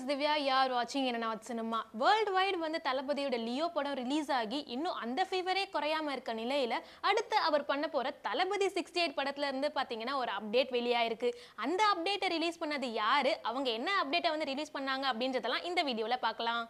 திவ்யா யார் வாட்சிங் என்ன நாட் சினிமா வேர்ல்டு வைடு வந்து தளபதியோட லியோ படம் ரிலீஸ் ஆகி இன்னும் அந்த ஃபீவரே குறையாம இருக்க நிலையில அடுத்து அவர் பண்ண போற தளபதி சிக்ஸ்டி எயிட் படத்துல இருந்து பாத்தீங்கன்னா ஒரு அப்டேட் வெளியாயிருக்கு அந்த அப்டேட்டை ரிலீஸ் பண்ணது யாரு அவங்க என்ன அப்டேட்டை வந்து ரிலீஸ் பண்ணாங்க அப்படின்றதெல்லாம் இந்த வீடியோல பார்க்கலாம்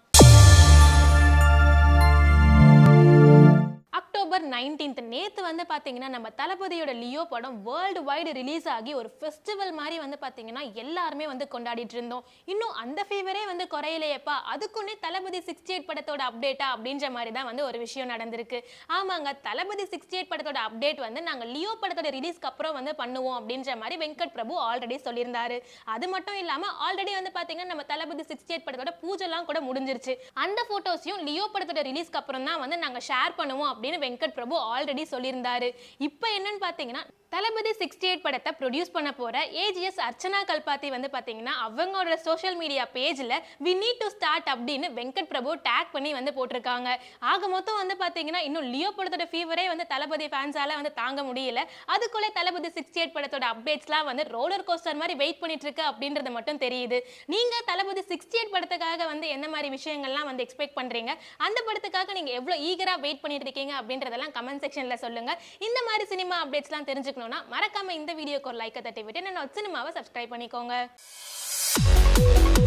அக்டோபர் நைன்டீன்த் நேத்து வந்து பாத்தீங்கன்னா நம்ம தளபதியோட லியோ படம் வேர்ல்டு வைடு ரிலீஸ் ஆகி ஒரு ஃபெஸ்டிவல் மாதிரி வந்து பாத்தீங்கன்னா எல்லாருமே வந்து கொண்டாடிட்டு இருந்தோம் இன்னும் அந்த ஃபீவரே வந்து குறையலையேப்பா அதுக்குன்னே தளபதி சிக்ஸ்டி எயிட் படத்தோட அப்டேட்டா அப்படின்ற மாதிரி தான் வந்து ஒரு விஷயம் நடந்திருக்கு ஆமாங்க தளபதி சிக்ஸ்டி எயிட் படத்தோட அப்டேட் வந்து நாங்க லியோ படத்தோட ரிலீஸ்க்கு அப்புறம் வந்து பண்ணுவோம் அப்படின்ற மாதிரி வெங்கட் பிரபு ஆல்ரெடி சொல்லியிருந்தாரு அது மட்டும் இல்லாம ஆல்ரெடி வந்து பாத்தீங்கன்னா நம்ம தளபதி சிக்ஸ்டி எயிட் படத்தோட பூஜைலாம் கூட முடிஞ்சிருச்சு அந்த போட்டோஸையும் லியோ படத்தோட ரிலீஸ்க்கு அப்புறம் தான் வந்து நாங்க ஷேர் பண்ணுவோம் அப்படின்னு வெங்கட் பிரபு ஆல்ரெடி சொல்லியிருந்தாரு இப்போ என்னன்னு பாத்தீங்கன்னா தளபதி சிக்ஸ்டி எயிட் படத்தை ப்ரொடியூஸ் பண்ண போற ஏஜிஎஸ் அர்ச்சனா கல்பாத்தி வந்து பாத்தீங்கன்னா அவங்களோட சோஷியல் மீடியா பேஜ்ல வி நீட் டு ஸ்டார்ட் அப்படின்னு வெங்கட் பிரபு டேக் பண்ணி வந்து போட்டிருக்காங்க ஆக மொத்தம் வந்து பாத்தீங்கன்னா இன்னும் லியோ படத்தோட ஃபீவரே வந்து தளபதி ஃபேன்ஸால வந்து தாங்க முடியல அதுக்குள்ளே தளபதி சிக்ஸ்டி எயிட் படத்தோட அப்டேட்ஸ்லாம் வந்து ரோலர் கோஸ்டர் மாதிரி வெயிட் பண்ணிட்டு இருக்கு அப்படின்றது மட்டும் தெரியுது நீங்க தளபதி சிக்ஸ்டி எயிட் படத்துக்காக வந்து என்ன மாதிரி விஷயங்கள்லாம் வந்து எக்ஸ்பெக்ட் பண்றீங்க அந்த படத்துக்காக நீங்க எவ்வளவு ஈகரா வெயிட் பண்ணிட்டு இருக்கீங்க அப்படின்றதெல்லாம் கமெண்ட் செக்ஷன்ல சொல்லுங்க இந்த மாதிரி சினிமா அப்டேட்ஸ்லாம் தெரிஞ்சுக்கணும்னா மறக்காம இந்த வீடியோக்கு ஒரு லைக்கை தட்டி விட்டு நான் சினிமாவை சப்ஸ்கிரைப் பண்ணிக்கோங்க